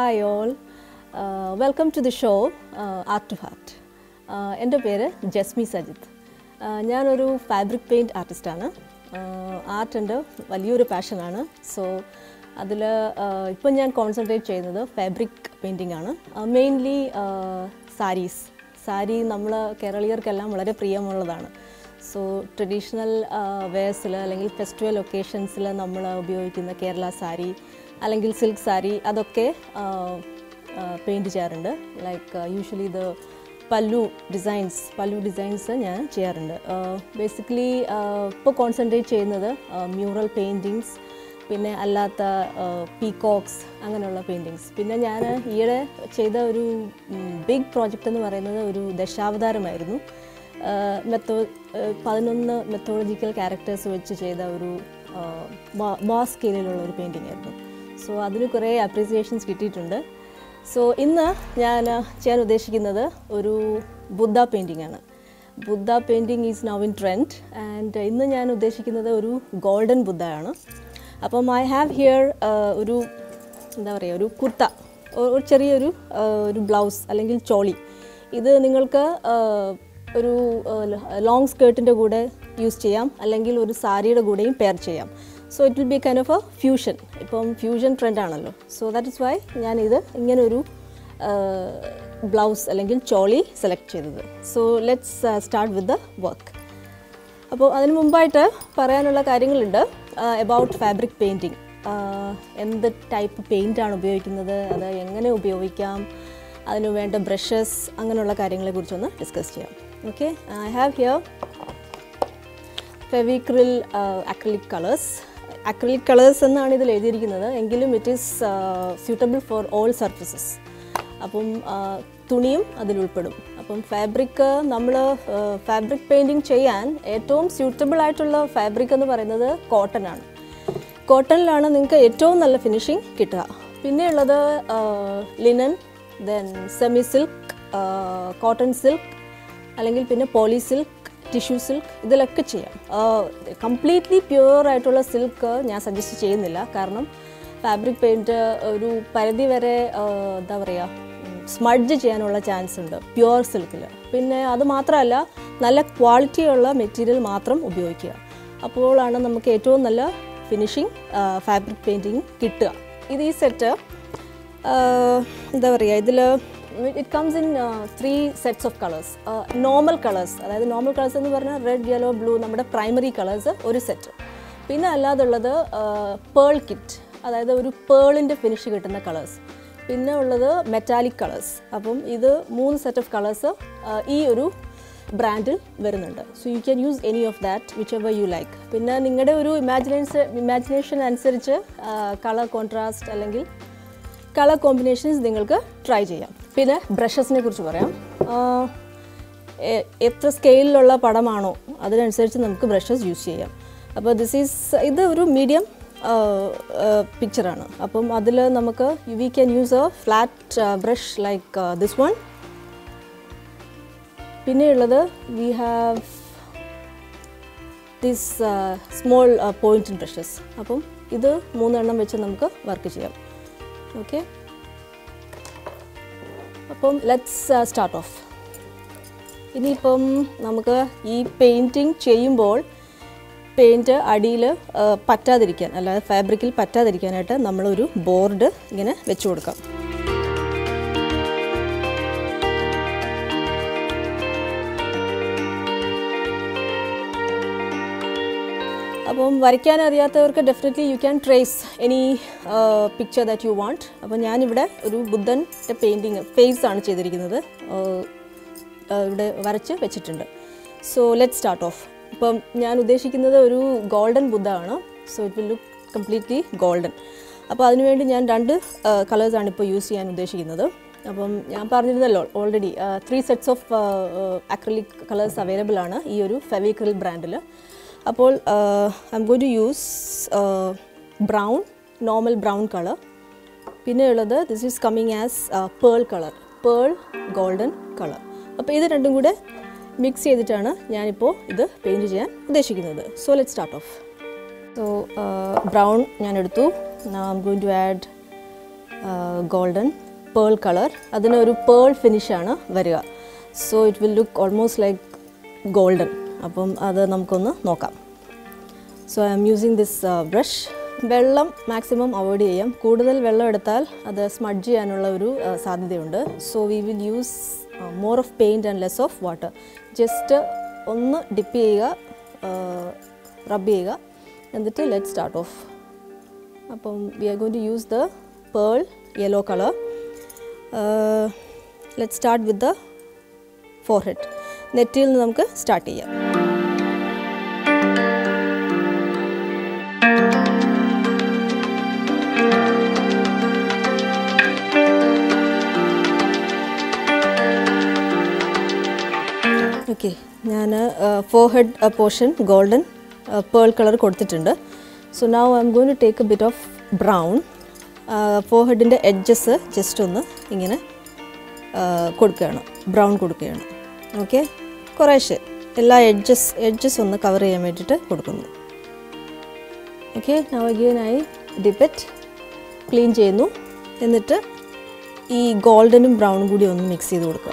hi all welcome to the show art to heart എൻ്റെ പേര് Jasmi Sajith Uh, ഞാനൊരു fabric paint ആർട്ടിസ്റ്റാണ് ആർട്ട് എൻ്റെ വലിയൊരു പാഷനാണ് സോ അതിൽ ഇപ്പം ഞാൻ കോൺസെൻട്രേറ്റ് ചെയ്യുന്നത് ഫാബ്രിക് പെയിൻറ്റിംഗ് ആണ് മെയിൻലി സാരീസ് സാരി നമ്മൾ കേരളീയർക്കെല്ലാം വളരെ പ്രിയമുള്ളതാണ് സോ ട്രഡീഷണൽ വെയർസിൽ അല്ലെങ്കിൽ ഫെസ്റ്റിവൽ ഒക്കേഷൻസിൽ നമ്മൾ ഉപയോഗിക്കുന്ന കേരള സാരി അല്ലെങ്കിൽ സിൽക്ക് സാരി അതൊക്കെ പെയിൻറ്റ് ചെയ്യാറുണ്ട് ലൈക്ക് യൂഷ്വലി ഇത് പല്ലു ഡിസൈൻസ് പല്ലു ഡിസൈൻസ് ഞാൻ ചെയ്യാറുണ്ട് ബേസിക്കലി ഇപ്പോൾ കോൺസെൻട്രേറ്റ് ചെയ്യുന്നത് മ്യൂറൽ പെയിൻറ്റിങ്സ് പിന്നെ അല്ലാത്ത പീകോക്സ് അങ്ങനെയുള്ള പെയിൻറ്റിങ്സ് പിന്നെ ഞാൻ ഈയിടെ ചെയ്ത ഒരു ബിഗ് പ്രോജക്റ്റ് എന്ന് പറയുന്നത് ഒരു ദശാവതാരമായിരുന്നു മെത്തോ പതിനൊന്ന് മെത്തോളജിക്കൽ ക്യാരക്ടേഴ്സ് വെച്ച് ചെയ്ത ഒരു വാ സ്കെയിലുള്ള ഒരു പെയിൻറ്റിംഗ് ആയിരുന്നു സോ അതിന് കുറേ അപ്രീസിയേഷൻസ് കിട്ടിയിട്ടുണ്ട് സോ ഇന്ന് ഞാൻ ചെയ്യാൻ ഉദ്ദേശിക്കുന്നത് ഒരു ബുദ്ധ പെയിൻറ്റിംഗ് ആണ് Buddha painting is now in trend and ഇന്ന് ഞാൻ ഉദ്ദേശിക്കുന്നത് ഒരു ഗോൾഡൻ ബുദ്ധ ആണ് അപ്പം ഐ ഹാവ് ഹിയർ ഒരു എന്താ പറയുക ഒരു കുർത്ത ഒരു ചെറിയൊരു ഒരു ബ്ലൗസ് അല്ലെങ്കിൽ ചോളി ഇത് നിങ്ങൾക്ക് ഒരു ലോങ് സ്കേർട്ടിൻ്റെ കൂടെ യൂസ് ചെയ്യാം അല്ലെങ്കിൽ ഒരു സാരിയുടെ കൂടെയും പെയർ ചെയ്യാം so it will be kind of a fusion ഇപ്പം ഫ്യൂഷൻ ട്രെൻഡ് ആണല്ലോ സോ ദാറ്റ് ഇസ് വൈ ഞാനിത് ഇങ്ങനൊരു ബ്ലൗസ് അല്ലെങ്കിൽ ചോളി സെലക്ട് ചെയ്തത് so let's start with the work അപ്പോൾ അതിന് മുമ്പായിട്ട് പറയാനുള്ള കാര്യങ്ങളുണ്ട് എബൌട്ട് ഫാബ്രിക് പെയിൻറ്റിങ് എന്ത് ടൈപ്പ് പെയിൻ്റാണ് ഉപയോഗിക്കുന്നത് അത് എങ്ങനെ ഉപയോഗിക്കാം അതിന് വേണ്ട ബ്രഷസ് അങ്ങനെയുള്ള കാര്യങ്ങളെക്കുറിച്ചൊന്ന് ഡിസ്കസ് ചെയ്യാം okay I have here Fevicryl acrylic colours acrylic colours എന്നാണ് ഇതിൽ എഴുതിയിരിക്കുന്നത് എങ്കിലും it is suitable for all surfaces അപ്പം തുണിയും അതിൽ ഉൾപ്പെടും അപ്പം ഫാബ്രിക് നമ്മൾ ഫാബ്രിക് പെയിൻറ്റിങ് ചെയ്യാൻ ഏറ്റവും സ്യൂട്ടബിൾ ആയിട്ടുള്ള ഫാബ്രിക് എന്ന് പറയുന്നത് കോട്ടൺ ആണ് കോട്ടണിലാണ് നിങ്ങൾക്ക് ഏറ്റവും നല്ല ഫിനിഷിങ് കിട്ടുക പിന്നെയുള്ളത് linen then semi silk cotton silk അല്ലെങ്കിൽ പിന്നെ പോളി സിൽക്ക് ടിഷ്യൂ സിൽക്ക് ഇതിലൊക്കെ ചെയ്യാം കംപ്ലീറ്റ്ലി പ്യുവർ ആയിട്ടുള്ള സിൽക്ക് ഞാൻ സജസ്റ്റ് ചെയ്യുന്നില്ല കാരണം ഫാബ്രിക് പെയിൻറ്റ് ഒരു പരിധി വരെ എന്താ പറയുക സ്മഡ്ജ് ചെയ്യാനുള്ള ചാൻസ് ഉണ്ട് പ്യുവർ സിൽക്കിൽ പിന്നെ അത് മാത്രമല്ല നല്ല ക്വാളിറ്റിയുള്ള മെറ്റീരിയൽ മാത്രം ഉപയോഗിക്കുക അപ്പോഴാണ് നമുക്ക് ഏറ്റവും നല്ല ഫിനിഷിങ് ഫാബ്രിക് പെയിൻറ്റിങ് കിട്ടുക ഇത് ഈ സെറ്റ് എന്താ പറയുക ഇതിൽ it comes in three sets of colours normal colours അതായത് നോർമൽ കളേഴ്സ് എന്ന് പറഞ്ഞാൽ റെഡ് യെല്ലോ ബ്ലൂ നമ്മുടെ പ്രൈമറി കളേഴ്സ് ഒരു സെറ്റ് പിന്നെ അല്ലാതുള്ളത് പേൾ കിറ്റ് അതായത് ഒരു പേളിൻ്റെ ഫിനിഷ് കിട്ടുന്ന കളേഴ്സ് പിന്നെ ഉള്ളത് മെറ്റാലിക് കളേഴ്സ് അപ്പം ഇത് മൂന്ന് സെറ്റ് ഓഫ് കളേഴ്സ് ഈ ഒരു ബ്രാൻഡിൽ വരുന്നുണ്ട് so you can use any of that whichever you like പിന്നെ നിങ്ങളുടെ ഒരു ഇമാജിനേഷൻ ഇമാജിനേഷൻ അനുസരിച്ച് കളർ കോൺട്രാസ്റ്റ് അല്ലെങ്കിൽ കളർ കോമ്പിനേഷൻസ് നിങ്ങൾക്ക് ട്രൈ ചെയ്യാം പിന്നെ ബ്രഷസിനെ കുറിച്ച് പറയാം എത്ര സ്കെയിലിലുള്ള പടമാണോ അതിനനുസരിച്ച് നമുക്ക് ബ്രഷസ് യൂസ് ചെയ്യാം അപ്പോൾ ദിസ് ഈസ് ഇത് ഒരു മീഡിയം പിക്ചറാണ് അപ്പം അതിൽ നമുക്ക് we can use a flat brush like this one പിന്നെയുള്ളത് we have this small point brushes അപ്പം ഇത് മൂന്നെണ്ണം വെച്ച് നമുക്ക് വർക്ക് ചെയ്യാം ഓക്കെ അപ്പം ലെറ്റ്സ് സ്റ്റാർട്ട് ഓഫ് ഇനിയിപ്പം നമുക്ക് ഈ പെയിൻറ്റിങ് ചെയ്യുമ്പോൾ പെയിൻറ്റ് അടിയിൽ പറ്റാതിരിക്കാൻ അല്ലാതെ ഫാബ്രിക്കിൽ പറ്റാതിരിക്കാനായിട്ട് നമ്മളൊരു ബോർഡ് ഇങ്ങനെ വെച്ച് കൊടുക്കാം അപ്പം വരയ്ക്കാൻ അറിയാത്തവർക്ക് definitely you can trace any picture that you want അപ്പം ഞാനിവിടെ ഒരു ബുദ്ധൻ്റെ പെയിൻറ്റിങ് ഫേസ് ആണ് ചെയ്തിരിക്കുന്നത് ഇവിടെ വരച്ച് വെച്ചിട്ടുണ്ട് സോ ലെറ്റ് സ്റ്റാർട്ട് ഓഫ് ഇപ്പം ഞാൻ ഉദ്ദേശിക്കുന്നത് ഒരു ഗോൾഡൻ ബുദ്ധ ആണ് so it will look completely golden അപ്പോൾ അതിനുവേണ്ടി ഞാൻ രണ്ട് കളേഴ്സാണ് ഇപ്പോൾ യൂസ് ചെയ്യാൻ ഉദ്ദേശിക്കുന്നത് അപ്പം ഞാൻ പറഞ്ഞിരുന്നല്ലോ already three sets of acrylic colours available ആണ് ഈ ഒരു ഫെവിക്രിൽ ബ്രാൻഡിൽ അപ്പോൾ I'm going to use brown normal brown colour പിന്നെ ഉള്ളത് this is coming as pearl colour pearl golden colour അപ്പോൾ ഇത് രണ്ടും കൂടെ മിക്സ് ചെയ്തിട്ടാണ് ഞാനിപ്പോൾ ഇത് പെയിൻറ്റ് ചെയ്യാൻ ഉദ്ദേശിക്കുന്നത് so let start off so brown ഞാൻ എടുത്തു I'm going to add golden pearl colour അതിനൊരു പേൾ ഫിനിഷാണ് വരിക so it will look almost like golden അപ്പം അത് നമുക്കൊന്ന് നോക്കാം so I am using this brush വെള്ളം മാക്സിമം അവോയ്ഡ് ചെയ്യാം കൂടുതൽ വെള്ളം എടുത്താൽ അത് സ്മഡ്ജ് ചെയ്യാനുള്ള ഒരു uh, സാധ്യതയുണ്ട് so we will use more of paint and less of water just ഒന്ന് ഡിപ്പ് ചെയ്യുക റബ്ബ് ചെയ്യുക എന്നിട്ട് ലെറ്റ് സ്റ്റാർട്ട് ഓഫ് അപ്പം we are going to use the pearl yellow colour let start with the forehead നെറ്റിയിൽ നിന്ന് നമുക്ക് start ചെയ്യാം okay ഞാൻ forehead portion golden pearl colour കൊടുത്തിട്ടുണ്ട് so now I'm going to take a bit of brown ഫോർ ഹെഡിൻ്റെ edges just ഒന്ന് ഇങ്ങനെ കൊടുക്കുകയാണ് ബ്രൗൺ കൊടുക്കുകയാണ് ഓക്കെ കുറേശ്ശെ എല്ലാ എഡ്ജസ് എഡ്ജസ് ഒന്ന് കവർ ചെയ്യാൻ വേണ്ടിയിട്ട് കൊടുക്കുന്നു ഓക്കെ നൗ അഗെയിൻ ആയി ഡിപ്പെറ്റ് ക്ലീൻ ചെയ്യുന്നു എന്നിട്ട് ഈ ഗോൾഡനും ബ്രൗണും കൂടി ഒന്ന് മിക്സ് ചെയ്ത് കൊടുക്കുക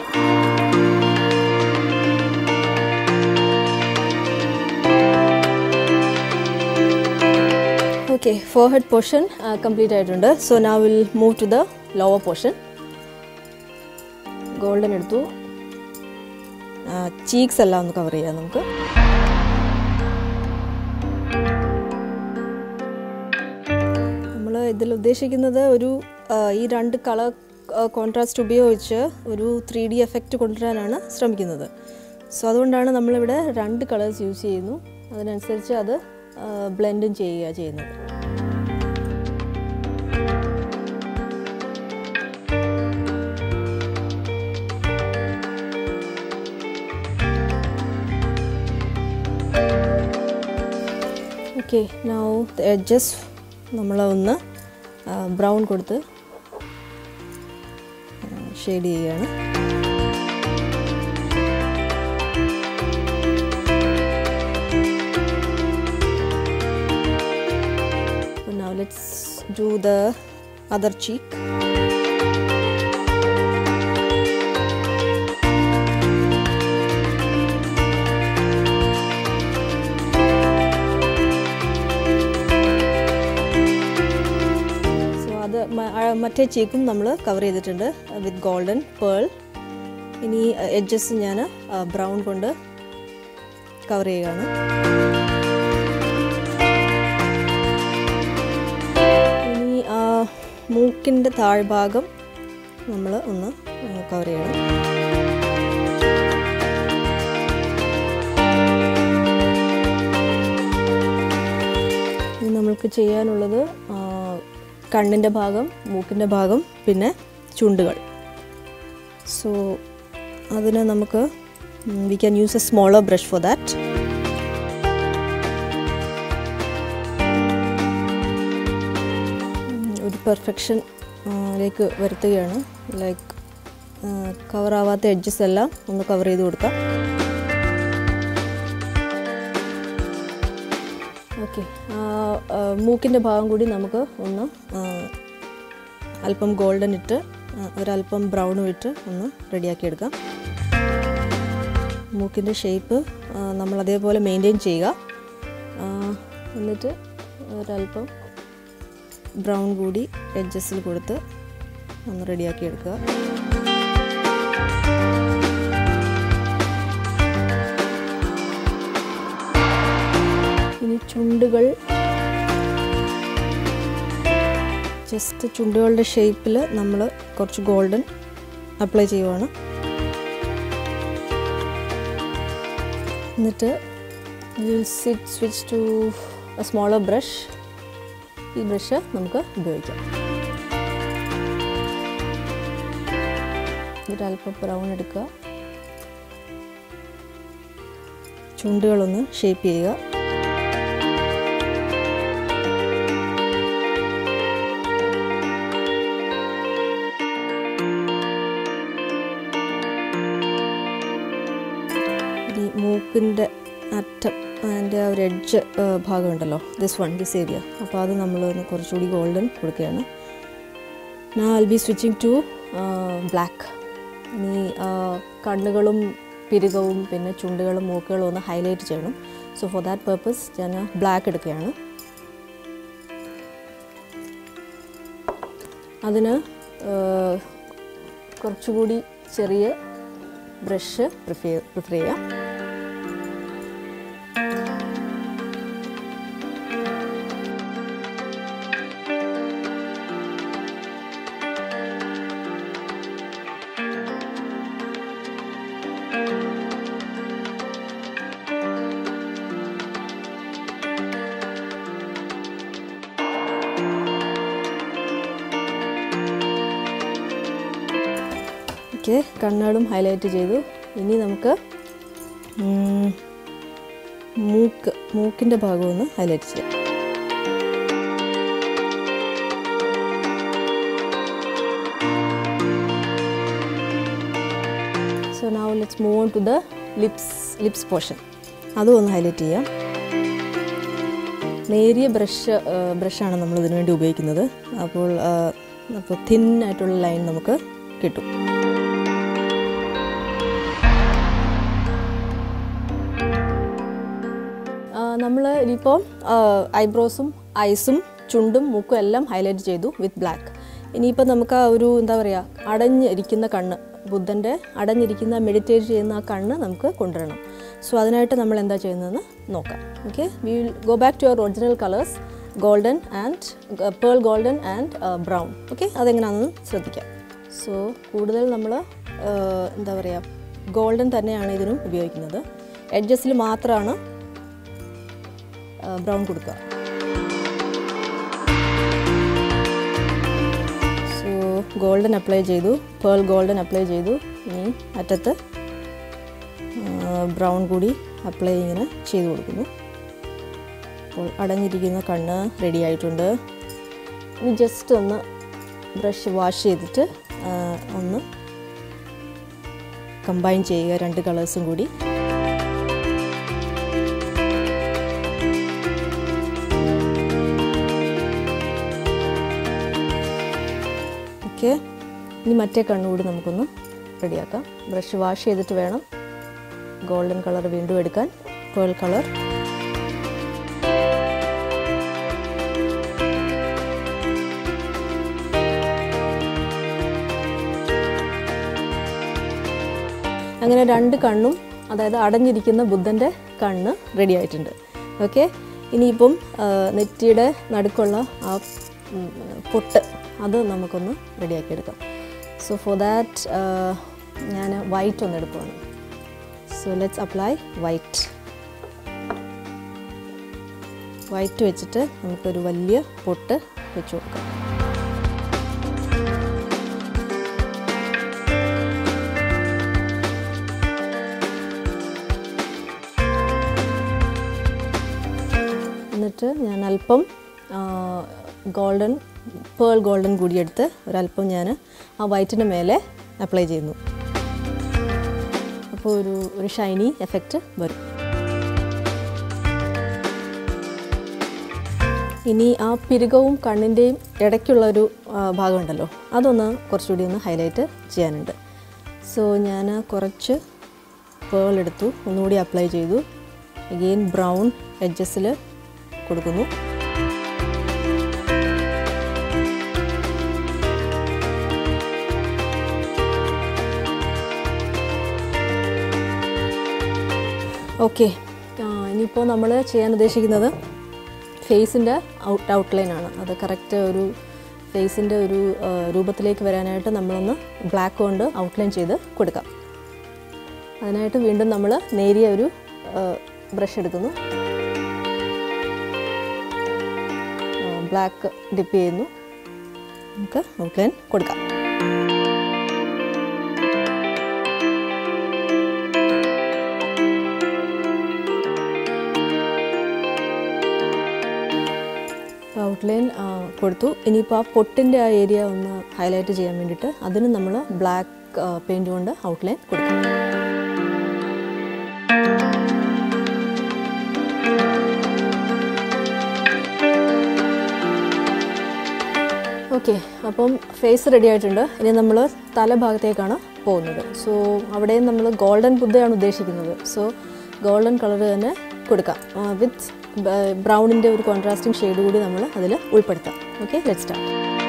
okay forehead portion complete ആയിട്ടുണ്ട് so now will move to the lower portion golden എടുത്തു ചീക്സ് എല്ലാം ഒന്ന് കവർ ചെയ്യാം നമുക്ക് നമ്മൾ ഇതിൽ ഉദ്ദേശിക്കുന്നത് ഒരു ഈ രണ്ട് കളർ കോൺട്രാസ്റ്റ് ഉപയോഗിച്ച് ഒരു ത്രീ ഡി എഫക്റ്റ് കൊണ്ടുവരാനാണ് ശ്രമിക്കുന്നത് സോ അതുകൊണ്ടാണ് നമ്മളിവിടെ രണ്ട് കളേഴ്സ് യൂസ് ചെയ്യുന്നു അതിനനുസരിച്ച് അത് ബ്ലെൻഡും ചെയ്യുക ചെയ്യുന്നത് ഓക്കെ നൗ എഡ്ജസ് നമ്മൾ ഒന്ന് ബ്രൗൺ കൊടുത്ത് ഷെയ്ഡ് ചെയ്യുകയാണ് now let's do the other cheek so അത് മറ്റേ ചീക്കും നമ്മൾ കവർ ചെയ്തിട്ടുണ്ട് വിത്ത് ഗോൾഡൻ പേൾ ഇനി എഡ്ജസ് ഞാൻ ബ്രൗൺ കൊണ്ട് കവർ ചെയ്യുകയാണ് ഇനി ആ മൂക്കിൻ്റെ താഴ്ഭാഗം നമ്മൾ ഒന്ന് കവർ ചെയ്യണം ഇനി നമ്മൾക്ക് ചെയ്യാനുള്ളത് കണ്ണിൻ്റെ ഭാഗം മൂക്കിൻ്റെ ഭാഗം പിന്നെ ചുണ്ടുകൾ സോ അതിന് നമുക്ക് we can use a smaller brush for that ഒരു പെർഫെക്ഷൻ ലേക്ക് വരുത്തുകയാണ് ലൈക്ക് കവർ ആവാത്ത എഡ്ജസ് എല്ലാം ഒന്ന് കവർ ചെയ്ത് കൊടുക്കാം ഓക്കെ മൂക്കിൻ്റെ ഭാഗം കൂടി നമുക്ക് ഒന്ന് അല്പം ഗോൾഡൻ ഇട്ട് ഒരല്പം ബ്രൗണും ഇട്ട് ഒന്ന് റെഡിയാക്കി എടുക്കാം മൂക്കിൻ്റെ ഷേപ്പ് നമ്മൾ അതേപോലെ മെയിൻറ്റെയിൻ ചെയ്യുക എന്നിട്ട് ഒരല്പം ബ്രൗൺ കൂടി എഡ്ജസിൽ കൊടുത്ത് ഒന്ന് റെഡിയാക്കി എടുക്കുക ഇനി ചുണ്ടുകൾ ജസ്റ്റ് ചുണ്ടുകളുടെ ഷേപ്പിൽ നമ്മൾ കുറച്ച് ഗോൾഡൻ അപ്ലൈ ചെയ്യുവാണ് എന്നിട്ട് will sit switch to a smaller brush ഈ ബ്രഷ് നമുക്ക് ഉപയോഗിക്കാം ഒരല്പം ബ്രൗൺ എടുക്കുക ചുണ്ടുകളൊന്ന് ഷേപ്പ് ചെയ്യുക ഈ മൂക്കിൻ്റെ അറ്റം അതിൻ്റെ ആ ഒരു എഡ്ജ് ഭാഗമുണ്ടല്ലോ ദിസ് വൺ ദിസ് ഏരിയ അപ്പോൾ അത് നമ്മൾ ഒന്ന് കുറച്ചുകൂടി ഗോൾഡൻ കൊടുക്കുകയാണ് now I'll be switching to uh, black ഇനി uh, കണ്ണുകളും പിരുകവും പിന്നെ ചുണ്ടുകളും മൂക്കുകളും ഒന്ന് ഹൈലൈറ്റ് ചെയ്യണം സോ ഫോർ ദാറ്റ് പേർപ്പസ് ഞാൻ ബ്ലാക്ക് എടുക്കുകയാണ് അതിന് uh, കുറച്ചുകൂടി ചെറിയ ബ്രഷ് പ്രിഫർ പ്രിഫർ ചെയ്യാം ഓക്കെ കണ്ണുകളും ഹൈലൈറ്റ് ചെയ്തു ഇനി നമുക്ക് ഉം, മൂക്ക് മൂക്കിൻ്റെ ഭാഗം ഒന്ന് ഹൈലൈറ്റ് ചെയ്യാം so now let's move on to the lips lips portion അതും ഒന്ന് ഹൈലൈറ്റ് ചെയ്യാം നേരിയ ബ്രഷ് ബ്രഷാണ് നമ്മൾ ഇതിനു വേണ്ടി ഉപയോഗിക്കുന്നത് അപ്പോൾ ആ, അപ്പോൾ തിൻ ആയിട്ടുള്ള ലൈൻ നമുക്ക് കിട്ടും നമ്മൾ ഇനിയിപ്പോൾ ഐബ്രോസും ഐസും ചുണ്ടും മൂക്കും എല്ലാം ഹൈലൈറ്റ് ചെയ്തു വിത്ത് ബ്ലാക്ക് ഇനിയിപ്പോൾ നമുക്ക് ആ ഒരു എന്താ പറയുക അടഞ്ഞിരിക്കുന്ന കണ്ണ് ബുദ്ധൻ്റെ അടഞ്ഞിരിക്കുന്ന മെഡിറ്റേറ്റ് ചെയ്യുന്ന ആ കണ്ണ് നമുക്ക് കൊണ്ടുവരണം സോ അതിനായിട്ട് നമ്മൾ എന്താ ചെയ്യുന്നതെന്ന് നോക്കാം okay we will go back to your original colours golden and pearl golden and brown okay അതെങ്ങനെയാണെന്ന് ശ്രദ്ധിക്കാം സോ കൂടുതൽ നമ്മൾ എന്താ പറയുക ഗോൾഡൻ തന്നെയാണ് ഇതിനും ഉപയോഗിക്കുന്നത് എഡ്ജസിൽ മാത്രമാണ് ബ്രൗൺ കൊടുക്കുക സോ ഗോൾഡൻ അപ്ലൈ ചെയ്തു പേൾ ഗോൾഡൻ അപ്ലൈ ചെയ്തു ഇനി അറ്റത്ത് ബ്രൗൺ കൂടി അപ്ലൈ ഇങ്ങനെ ചെയ്ത് കൊടുക്കുന്നു അപ്പോൾ അടഞ്ഞിരിക്കുന്ന കണ്ണ് റെഡി ആയിട്ടുണ്ട് ഇനി ജസ്റ്റ് ഒന്ന് ബ്രഷ് വാഷ് ചെയ്തിട്ട് ആ, ഒന്ന് കമ്പൈൻ ചെയ്യുക രണ്ട് കളേഴ്സും കൂടി ഓക്കെ ഇനി മറ്റേ കണ്ണുകൂടി നമുക്കൊന്ന് റെഡിയാക്കാം ബ്രഷ് വാഷ് ചെയ്തിട്ട് വേണം ഗോൾഡൻ കളർ വീണ്ടും എടുക്കാൻ പേൾ കളർ അങ്ങനെ രണ്ട് കണ്ണും അതായത് അടഞ്ഞിരിക്കുന്ന ബുദ്ധൻ്റെ കണ്ണ് റെഡി ആയിട്ടുണ്ട് ഓക്കെ ഇനിയിപ്പം ആ, നെറ്റിയുടെ നടുക്കുള്ള ആ ഉം, പൊട്ട് അത് നമുക്കൊന്ന് റെഡിയാക്കി എടുക്കാം സോ ഫോർ ദാറ്റ് ഞാൻ വൈറ്റ് ഒന്ന് എടുക്കുവാണ് so let's apply white white വെച്ചിട്ട് നമുക്കൊരു വലിയ പൊട്ട് വെച്ച് കൊടുക്കാം എന്നിട്ട് ഞാൻ അല്പം ഗോൾഡൻ പേൾ ഗോൾഡൻ കൂടി എടുത്ത് ഒരല്പം ഞാൻ ആ വൈറ്റിന് മേലെ അപ്ലൈ ചെയ്യുന്നു അപ്പോൾ ഒരു ഒരു ഷൈനി എഫക്റ്റ് വരും ഇനി ആ പിരുകവും കണ്ണിൻ്റെയും ഇടയ്ക്കുള്ള ഒരു ആ, ഭാഗമുണ്ടല്ലോ അതൊന്ന് കുറച്ചുകൂടി ഒന്ന് ഹൈലൈറ്റ് ചെയ്യാനുണ്ട് സോ ഞാൻ കുറച്ച് പേൾ എടുത്തു ഒന്നുകൂടി അപ്ലൈ ചെയ്തു അഗെയിൻ ബ്രൗൺ എഡ്ജസിൽ കൊടുക്കുന്നു ഓക്കെ ഇനിയിപ്പോൾ നമ്മൾ ചെയ്യാൻ ഉദ്ദേശിക്കുന്നത് ഫേസിൻ്റെ ഔട്ട് ഔട്ട്ലൈനാണ് അത് കറക്റ്റ് ഒരു ഫേസിൻ്റെ ഒരു ആ, രൂപത്തിലേക്ക് വരാനായിട്ട് നമ്മളൊന്ന് ബ്ലാക്ക് കൊണ്ട് ഔട്ട്ലൈൻ ചെയ്ത് കൊടുക്കാം അതിനായിട്ട് വീണ്ടും നമ്മൾ നേരിയ ഒരു ബ്രഷ് എടുക്കുന്നു ബ്ലാക്ക് ഡിപ്പ് ചെയ്യുന്നു നമുക്ക് ഔട്ട്ലൈൻ കൊടുക്കാം ഔട്ട്ലൈൻ കൊടുത്തു ഇനിയിപ്പോൾ ആ പൊട്ടിൻ്റെ ആ ഏരിയ ഒന്ന് ഹൈലൈറ്റ് ചെയ്യാൻ വേണ്ടിയിട്ട് അതിന് നമ്മൾ ബ്ലാക്ക് പെയിൻറ് കൊണ്ട് ഔട്ട്ലൈൻ കൊടുക്കും ഓക്കെ അപ്പം ഫേസ് റെഡി ആയിട്ടുണ്ട് ഇനി നമ്മൾ തലഭാഗത്തേക്കാണ് പോകുന്നത് സോ അവിടെയും നമ്മൾ ഗോൾഡൻ ബുദ്ധയാണ് ഉദ്ദേശിക്കുന്നത് സോ ഗോൾഡൻ കളർ തന്നെ കൊടുക്കാം വിത്ത് ബ്രൗണിൻ്റെ ഒരു കോൺട്രാസ്റ്റിംഗ് ഷെയ്ഡ് കൂടി നമ്മൾ അതിൽ ഉൾപ്പെടുത്താം ഓക്കെ ലെറ്റ് സ്റ്റാർട്ട്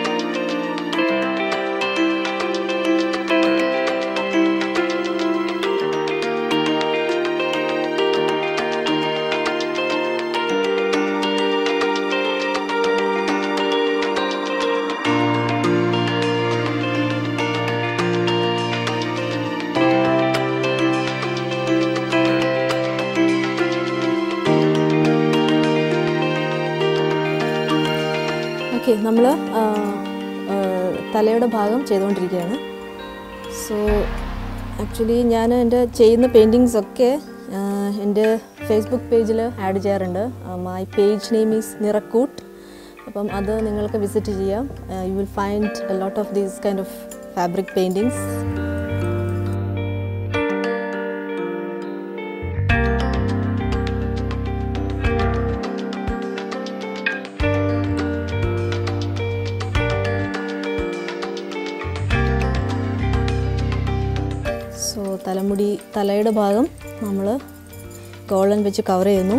ഓക്കെ നമ്മൾ തലയുടെ ഭാഗം ചെയ്തുകൊണ്ടിരിക്കുകയാണ് സോ ആക്ച്വലി ഞാൻ എൻ്റെ ചെയ്യുന്ന പെയിൻറ്റിങ്സ് ഒക്കെ എൻ്റെ ഫേസ്ബുക്ക് പേജിൽ ആഡ് ചെയ്യാറുണ്ട് my page name is Nirakkoottu അപ്പം അത് നിങ്ങൾക്ക് വിസിറ്റ് ചെയ്യാം you will find a lot of these kind of fabric paintings so തലമുടി തലയുടെ ഭാഗം നമ്മൾ ഗോൾഡൻ വെച്ച് കവർ ചെയ്യുന്നു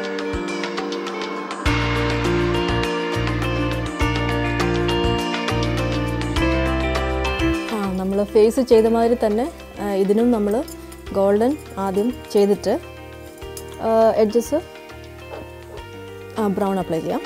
ആ നമ്മൾ ഫേസ് ചെയ്ത മാതിരി തന്നെ ആ, ഇതിനും നമ്മൾ ഗോൾഡൻ ആദ്യം ചെയ്തിട്ട് എഡ്ജസ് ബ്രൗൺ അപ്ലൈ ചെയ്യാം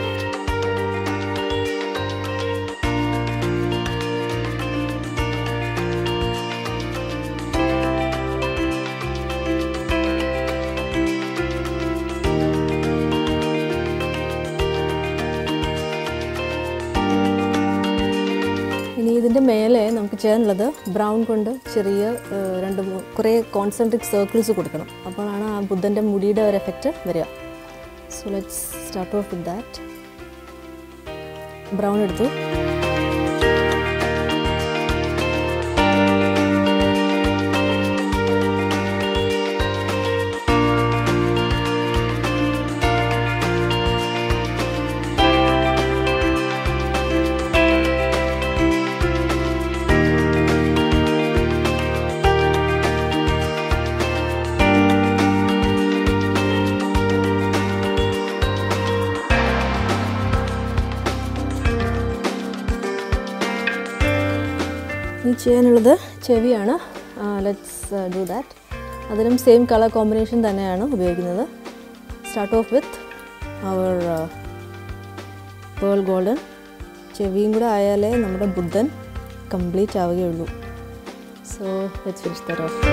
ഇനി ഇതിൻ്റെ മേലെ നമുക്ക് ചെയ്യാനുള്ളത് ബ്രൗൺ കൊണ്ട് ചെറിയ ഏഹ്, രണ്ട് മൂ- കുറേ കോൺസെൻട്രിക് സർക്കിൾസ് കൊടുക്കണം അപ്പോഴാണ് ആ ബുദ്ധൻ്റെ മുടിയുടെ ഒരു എഫക്റ്റ് വരിക so let's start off with that brown എടുത്തു ഇനി ചെയ്യാനുള്ളത് ചെവിയാണ് ലെറ്റ്സ് ഡു ദാറ്റ് അതിനും സെയിം കളർ കോമ്പിനേഷൻ തന്നെയാണ് ഉപയോഗിക്കുന്നത് start off with our pearl golden ചെവിയും കൂടെ ആയാലേ നമ്മുടെ ബുദ്ധൻ കംപ്ലീറ്റ് ആവുകയുള്ളൂ so let's finish that off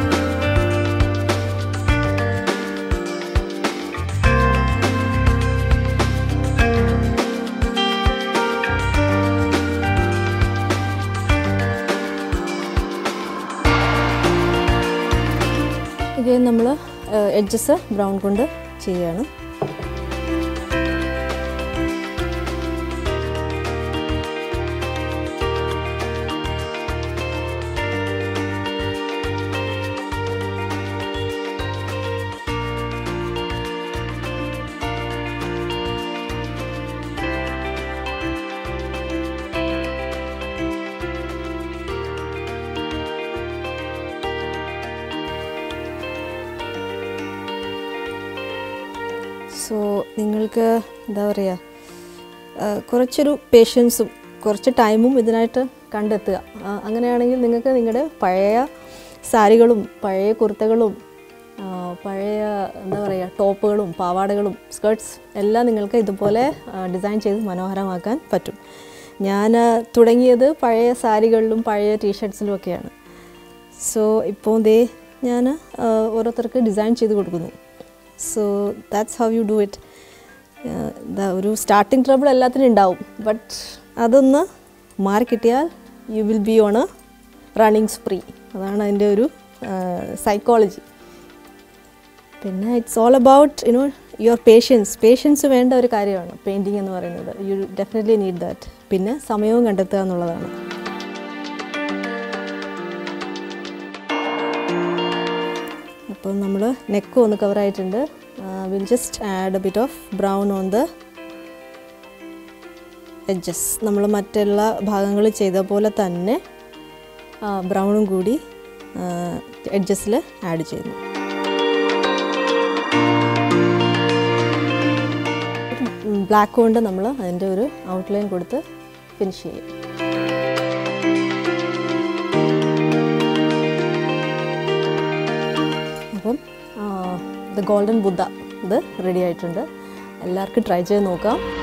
ഇത് നമ്മൾ എഡ്ജസ് ബ്രൗൺ കൊണ്ട് ചെയ്യുകയാണ് സോ നിങ്ങൾക്ക് എന്താ പറയുക ആ, കുറച്ചൊരു പേഷ്യൻസും കുറച്ച് ടൈമും ഇതിനായിട്ട് കണ്ടെത്തുക ആ, അങ്ങനെയാണെങ്കിൽ നിങ്ങൾക്ക് നിങ്ങളുടെ പഴയ സാരികളും പഴയ കുർത്തകളും ആ, പഴയ എന്താ പറയുക ടോപ്പുകളും പാവാടകളും സ്കേർട്സ് എല്ലാം നിങ്ങൾക്ക് ഇതുപോലെ ഡിസൈൻ ചെയ്ത് മനോഹരമാക്കാൻ പറ്റും ഞാൻ ആ, തുടങ്ങിയത് പഴയ സാരികളിലും പഴയ ടീഷർട്ട്സിലും ഒക്കെയാണ് സോ ഇപ്പോൾ ദേ ഞാൻ ഓരോരുത്തർക്ക് ഡിസൈൻ ചെയ്ത് കൊടുക്കുന്നു so that's how you do it എന്താ ഒരു സ്റ്റാർട്ടിങ് ട്രബിൾ എല്ലാത്തിനും ഉണ്ടാവും ബട്ട് അതൊന്ന് മാറിക്കിട്ടിയാൽ you will be on a running spree അതാണ് അതിൻ്റെ ഒരു സൈക്കോളജി പിന്നെ it's all about you know your patience patience വേണ്ട ഒരു കാര്യമാണ് പെയിൻറ്റിങ് എന്ന് പറയുന്നത് യു ഡെഫിനറ്റ്ലി നീഡ് ദാറ്റ് പിന്നെ സമയവും കണ്ടെത്തുക എന്നുള്ളതാണ് അപ്പം നമ്മൾ നെക്കും ഒന്ന് കവർ ആയിട്ടുണ്ട് will just add a bit of brown on the edges നമ്മൾ മറ്റുള്ള ഭാഗങ്ങൾ ചെയ്ത പോലെ തന്നെ ബ്രൗണും കൂടി എഡ്ജസിൽ ആഡ് ചെയ്യുന്നു ബ്ലാക്ക് കൊണ്ട് നമ്മൾ അതിൻ്റെ ഒരു ഔട്ട്ലൈൻ കൊടുത്ത് ഫിനിഷ് ചെയ്യും അപ്പം ദ ഗോൾഡൻ ബുദ്ധ ഇത് റെഡി ആയിട്ടുണ്ട് എല്ലാവർക്കും ട്രൈ ചെയ്ത് നോക്കാം